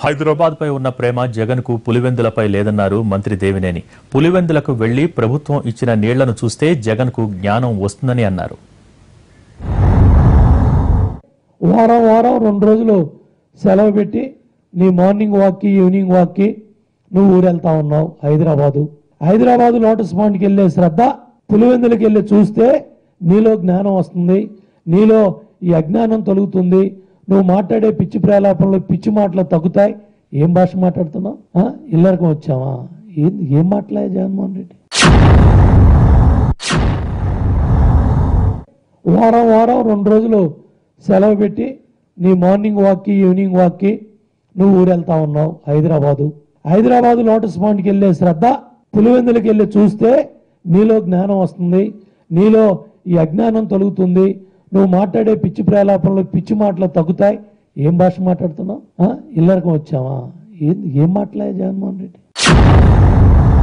హైదరాబాద్ పై ఉన్న ప్రేమ జగన్ కు పులివెందులపై లేదన్నారు మంత్రి దేవినేని పులివెందులకు వెళ్లి ప్రభుత్వం ఇచ్చిన నీళ్లను చూస్తే జగన్ కు జ్ఞానం వస్తుందని అన్నారు వారం వారం రెండు రోజులు సెలవు పెట్టి నీ మార్నింగ్ వాక్కి ఈవినింగ్ వాక్కి నువ్వు ఊరెళ్తా ఉన్నావు హైదరాబాదు హైదరాబాదు లోటస్ పాయింట్కి వెళ్ళే శ్రద్ధ పులివెందులకి వెళ్ళి చూస్తే నీలో జ్ఞానం వస్తుంది నీలో ఈ అజ్ఞానం తొలుగుతుంది నువ్వు మాట్లాడే పిచ్చి ప్రేలాపనలు పిచ్చి మాటలు తగ్గుతాయి ఏం భాష మాట్లాడుతున్నావు ఆ? ఇల్లరికం వచ్చావా ఏం ఏం మాట్లాడే జగన్మోహన్ రెడ్డి వారం వారం రెండు రోజులు సెలవు పెట్టి నీ మార్నింగ్ వాక్కి ఈవినింగ్ వాక్కి నువ్వు ఊరెళ్తా ఉన్నావు హైదరాబాదు హైదరాబాదు లోటస్ పాయింట్కి వెళ్ళే శ్రద్ధ పులివెందులకి వెళ్ళి చూస్తే నీలో జ్ఞానం వస్తుంది నీలో ఈ అజ్ఞానం తొలుగుతుంది నువ్వు మాట్లాడే పిచ్చి ప్రేలాపనలు పిచ్చి మాటలు తగ్గుతాయి ఏం భాష మాట్లాడుతున్నావు ఆ? ఇల్లరికం వచ్చావా ఏం ఏం మాట్లాడే జగన్మోహన్ రెడ్డి